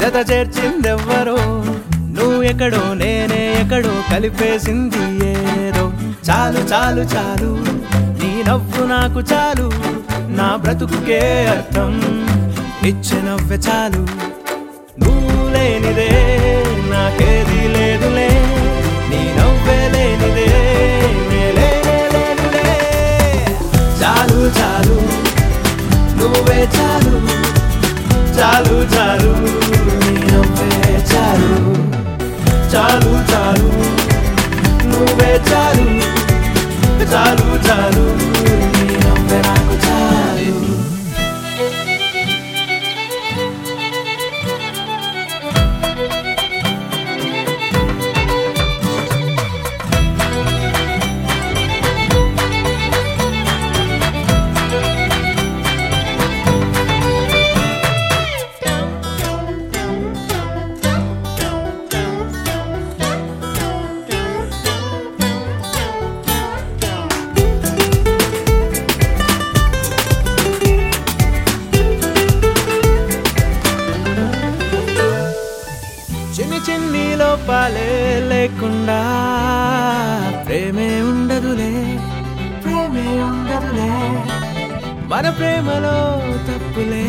జత చేర్చిందెవ్వరో నువ్వు ఎక్కడో నేనే ఎక్కడో కలిపేసింది ఏదో చాలు చాలు చాలు నీ నవ్వు నాకు చాలు నా బ్రతుకుకే అర్థం ఇచ్చే నవ్వె చాలు నువ్వు లేనిదే నాకేది లేదులే నీ నవ్వే లేనిదే నేలే లేనులే చాలు చాలు నువ్వే చాలు చాలు చాలు నీ నవ్వే చాలు చాలు చాలు నువ్వే చాలు చాలు చాలు నీ నవ్వే నాకు చాలు చిన్ని చిన్ని లోపాలే లేకుండా ప్రేమే ఉండదులే ప్రేమే ఉండదులే మన ప్రేమలో తప్పులే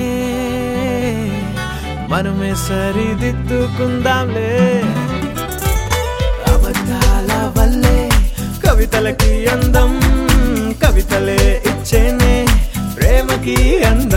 మనమే సరిదిద్దుకుందాంలే అబద్ధాల వల్లే కవితలకి అందం కవితలే ఇచ్చేనే ప్రేమకి అందం